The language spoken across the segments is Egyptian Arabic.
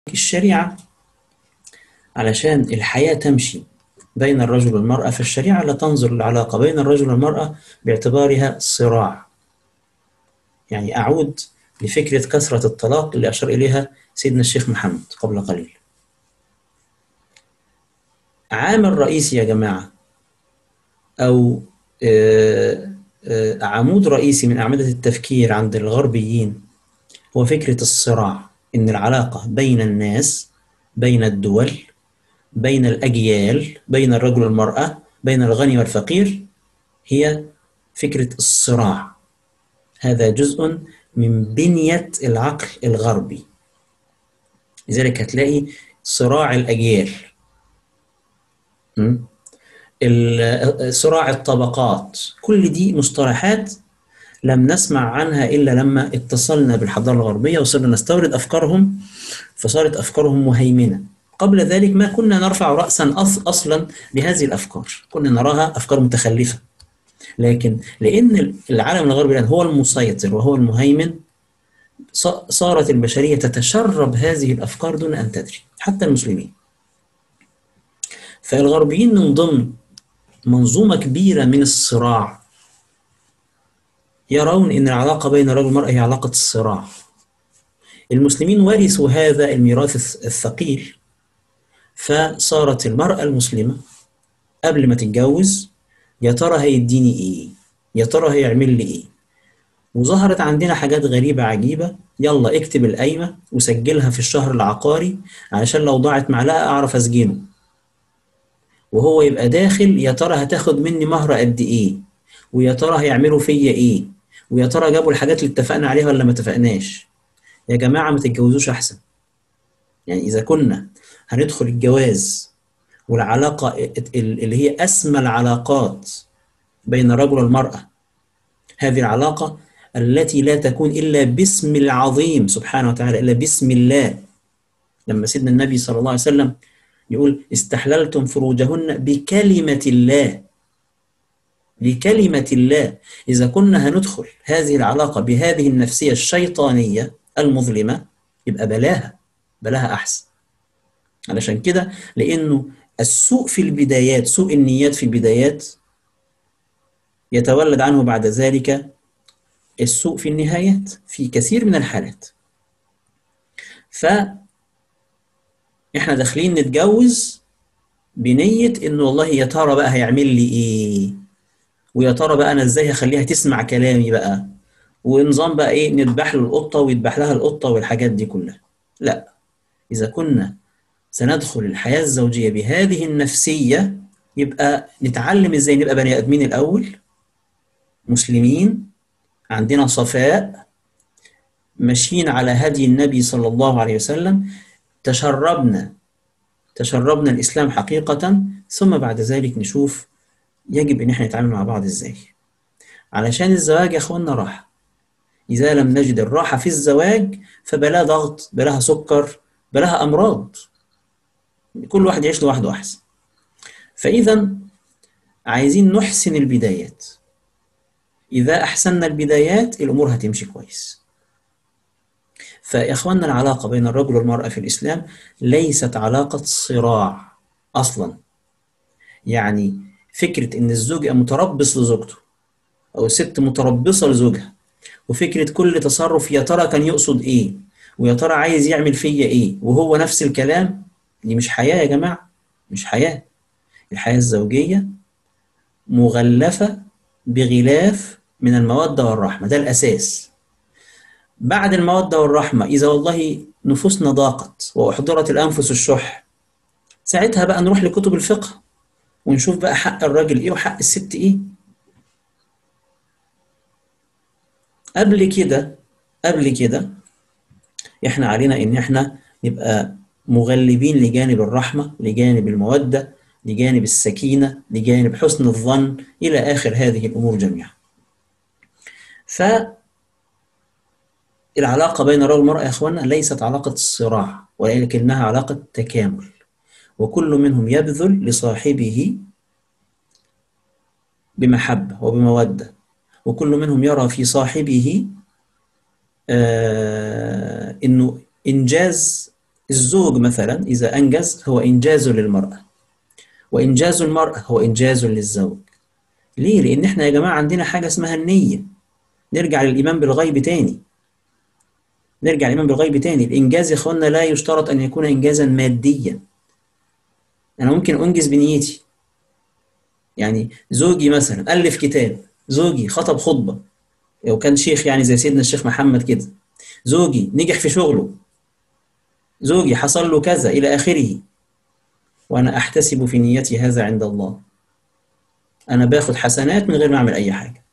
الشريعة علشان الحياة تمشي بين الرجل والمرأة فالشريعة لا تنظر العلاقة بين الرجل والمرأة باعتبارها صراع يعني أعود لفكرة كثرة الطلاق اللي أشار إليها سيدنا الشيخ محمد قبل قليل عامل رئيسي يا جماعة أو عمود رئيسي من أعمدة التفكير عند الغربيين هو فكرة الصراع إن العلاقة بين الناس بين الدول بين الأجيال بين الرجل والمرأة بين الغني والفقير هي فكرة الصراع هذا جزء من بنية العقل الغربي لذلك هتلاقي صراع الأجيال صراع الطبقات كل دي مصطلحات لم نسمع عنها إلا لما اتصلنا بالحضارة الغربية وصرنا نستورد أفكارهم فصارت أفكارهم مهيمنة قبل ذلك ما كنا نرفع رأسا أصلا لهذه الأفكار كنا نراها أفكار متخلفة لكن لأن العالم الغربي الآن هو المسيطر وهو المهيمن صارت البشرية تتشرب هذه الأفكار دون أن تدري حتى المسلمين فالغربيين من ضمن منظومة كبيرة من الصراع يرون أن العلاقة بين الرجل والمرأة هي علاقة الصراع المسلمين ورثوا هذا الميراث الثقيل فصارت المرأة المسلمة قبل ما تتجوز يا ترى هيديني ايه يا ترى هيعمل لي ايه وظهرت عندنا حاجات غريبة عجيبة يلا اكتب القايمة وسجلها في الشهر العقاري علشان لو ضاعت معلقة اعرف اسجنه وهو يبقى داخل يا ترى هتاخد مني مهر قد ايه ويا ترى هيعملوا فيا ايه ويا ترى جابوا الحاجات اللي اتفقنا عليها ولا ما اتفقناش يا جماعة ما تتجوزوش احسن يعني اذا كنا هندخل الجواز والعلاقة اللي هي أسمى العلاقات بين الرجل والمرأة هذه العلاقة التي لا تكون إلا باسم العظيم سبحانه وتعالى إلا باسم الله لما سيدنا النبي صلى الله عليه وسلم يقول استحللتم فروجهن بكلمة الله بكلمة الله إذا كنا هندخل هذه العلاقة بهذه النفسية الشيطانية المظلمة يبقى بلاها بلاها أحسن علشان كده لأنه السوء في البدايات سوء النيات في البدايات يتولد عنه بعد ذلك السوء في النهايات في كثير من الحالات ف احنا داخلين نتجوز بنية انه والله يا ترى بقى هيعمل لي ايه ويا ترى بقى انا ازاي هخليها تسمع كلامي بقى ونظام بقى ايه نذبح له القطه ويذبح لها القطه والحاجات دي كلها لا اذا كنا سندخل الحياة الزوجية بهذه النفسية يبقى نتعلم ازاي نبقى بني ادمين الاول مسلمين عندنا صفاء ماشيين على هدي النبي صلى الله عليه وسلم تشربنا تشربنا الاسلام حقيقة ثم بعد ذلك نشوف يجب ان احنا نتعامل مع بعض ازاي علشان الزواج يا اخوانا راحة اذا لم نجد الراحة في الزواج فبلا ضغط بلاها سكر بلاها امراض كل واحد يعيش لوحده احسن فاذا عايزين نحسن البدايات اذا احسننا البدايات الامور هتمشي كويس فيا اخواننا العلاقه بين الرجل والمراه في الاسلام ليست علاقه صراع اصلا يعني فكره ان الزوج متربص لزوجته او الست متربصه لزوجها وفكره كل تصرف يا ترى كان يقصد ايه ويا ترى عايز يعمل فيا ايه وهو نفس الكلام دي مش حياة يا جماعة مش حياة الحياة الزوجية مغلفة بغلاف من المودة والرحمة ده الأساس بعد المودة والرحمة إذا والله نفوسنا ضاقت وأحضرت الأنفس الشح ساعتها بقى نروح لكتب الفقه ونشوف بقى حق الراجل إيه وحق الست إيه قبل كده قبل كده إحنا علينا إن إحنا نبقى مغلبين لجانب الرحمة لجانب المودة لجانب السكينة لجانب حسن الظن إلى آخر هذه الأمور جميعا فالعلاقة بين الرجل والمرأة يا أخوانا ليست علاقة صراع ولكنها علاقة تكامل وكل منهم يبذل لصاحبه بمحبة وبمودة وكل منهم يرى في صاحبه آه إنه إنجاز الزوج مثلا إذا أنجز هو إنجاز للمرأة وإنجاز المرأة هو إنجاز للزوج ليه؟ لأن إحنا يا جماعة عندنا حاجة اسمها النية نرجع للإيمان بالغيب تاني نرجع للإيمان بالغيب تاني الإنجاز يا إخوانا لا يشترط أن يكون إنجازا ماديا أنا ممكن أنجز بنيتي يعني زوجي مثلا ألف كتاب زوجي خطب خطبة لو كان شيخ يعني زي سيدنا الشيخ محمد كده زوجي نجح في شغله زوجي حصل له كذا إلى آخره وأنا أحتسب في نيتي هذا عند الله أنا باخد حسنات من غير ما أعمل أي حاجة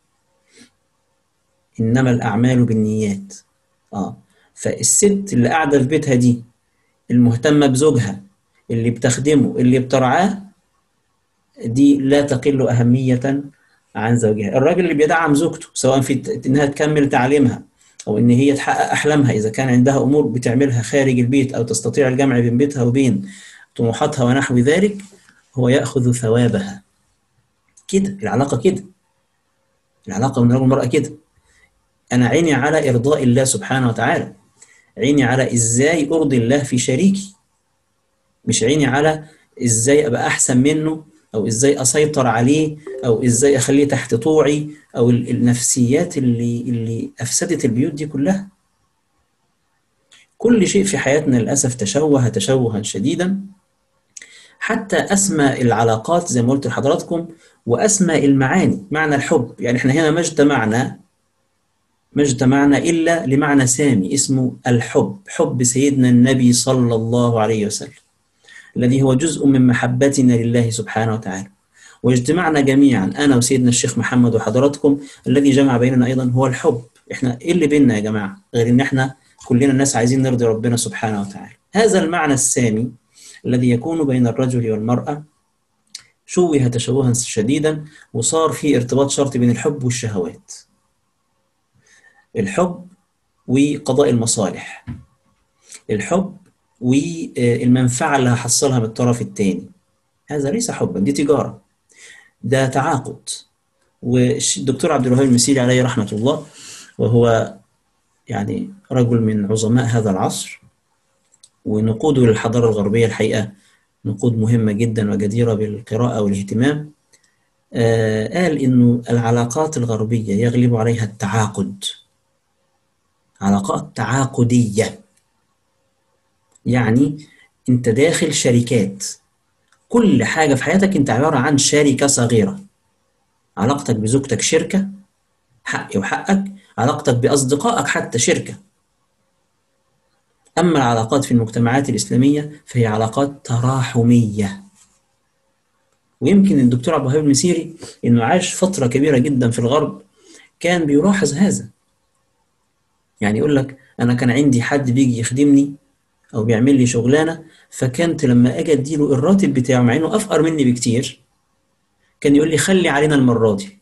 إنما الأعمال بالنيات آه فالست اللي قاعدة في بيتها دي المهتمة بزوجها اللي بتخدمه اللي بترعاه دي لا تقل أهمية عن زوجها الراجل اللي بيدعم زوجته سواء في إنها تكمل تعليمها أو إن هي تحقق أحلامها إذا كان عندها أمور بتعملها خارج البيت أو تستطيع الجمع بين بيتها وبين طموحاتها ونحو ذلك هو يأخذ ثوابها كده العلاقة كده العلاقة من الرجل والمرأة كده أنا عيني على إرضاء الله سبحانه وتعالى عيني على إزاي أرضي الله في شريكي مش عيني على إزاي أبقى أحسن منه أو إزاي أسيطر عليه أو إزاي أخليه تحت طوعي أو النفسيات اللي اللي أفسدت البيوت دي كلها كل شيء في حياتنا للأسف تشوه تشوها شديدا حتى أسمى العلاقات زي ما قلت لحضراتكم وأسمى المعاني معنى الحب يعني احنا هنا ما اجتمعنا ما اجتمعنا إلا لمعنى سامي اسمه الحب حب سيدنا النبي صلى الله عليه وسلم الذي هو جزء من محبتنا لله سبحانه وتعالى واجتمعنا جميعا أنا وسيدنا الشيخ محمد وحضراتكم الذي جمع بيننا أيضا هو الحب احنا إيه اللي بيننا يا جماعة غير إن احنا كلنا الناس عايزين نرضي ربنا سبحانه وتعالى هذا المعنى السامي الذي يكون بين الرجل والمرأة شوه تشوها شديدا وصار في ارتباط شرطي بين الحب والشهوات الحب وقضاء المصالح الحب والمنفعة اللي هحصلها من الطرف الثاني هذا ليس حبا دي تجارة ده تعاقد والدكتور عبد الوهاب المسيري عليه رحمة الله وهو يعني رجل من عظماء هذا العصر ونقوده للحضارة الغربية الحقيقة نقود مهمة جدا وجديرة بالقراءة والاهتمام آه قال إنه العلاقات الغربية يغلب عليها التعاقد علاقات تعاقدية يعني أنت داخل شركات كل حاجة في حياتك أنت عبارة عن شركة صغيرة علاقتك بزوجتك شركة حقي وحقك علاقتك بأصدقائك حتى شركة أما العلاقات في المجتمعات الإسلامية فهي علاقات تراحمية ويمكن الدكتور عبد الوهاب المسيري إنه عاش فترة كبيرة جدا في الغرب كان بيلاحظ هذا يعني يقول لك أنا كان عندي حد بيجي يخدمني أو بيعمل لي شغلانة فكنت لما أجي أديله الراتب بتاعه مع إنه أفقر مني بكتير كان يقول لي خلي علينا المرة دي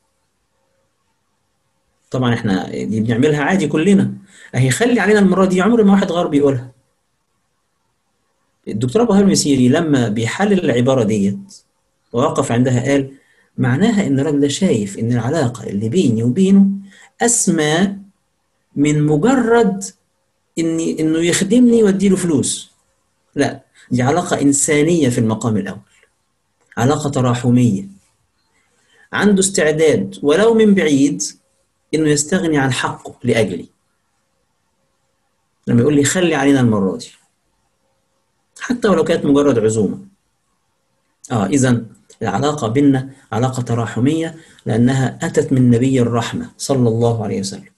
طبعا احنا دي بنعملها عادي كلنا اهي خلي علينا المره دي عمر ما واحد غربي يقولها الدكتور ابو المسيري لما بيحلل العباره ديت ووقف عندها قال معناها ان الراجل ده شايف ان العلاقه اللي بيني وبينه اسمى من مجرد اني انه يخدمني وادي له فلوس لا دي علاقه انسانيه في المقام الاول علاقه تراحميه عنده استعداد ولو من بعيد انه يستغني عن حقه لاجلي لما يقول لي خلي علينا المره دي حتى ولو كانت مجرد عزومه اه اذا العلاقه بيننا علاقه تراحميه لانها اتت من نبي الرحمه صلى الله عليه وسلم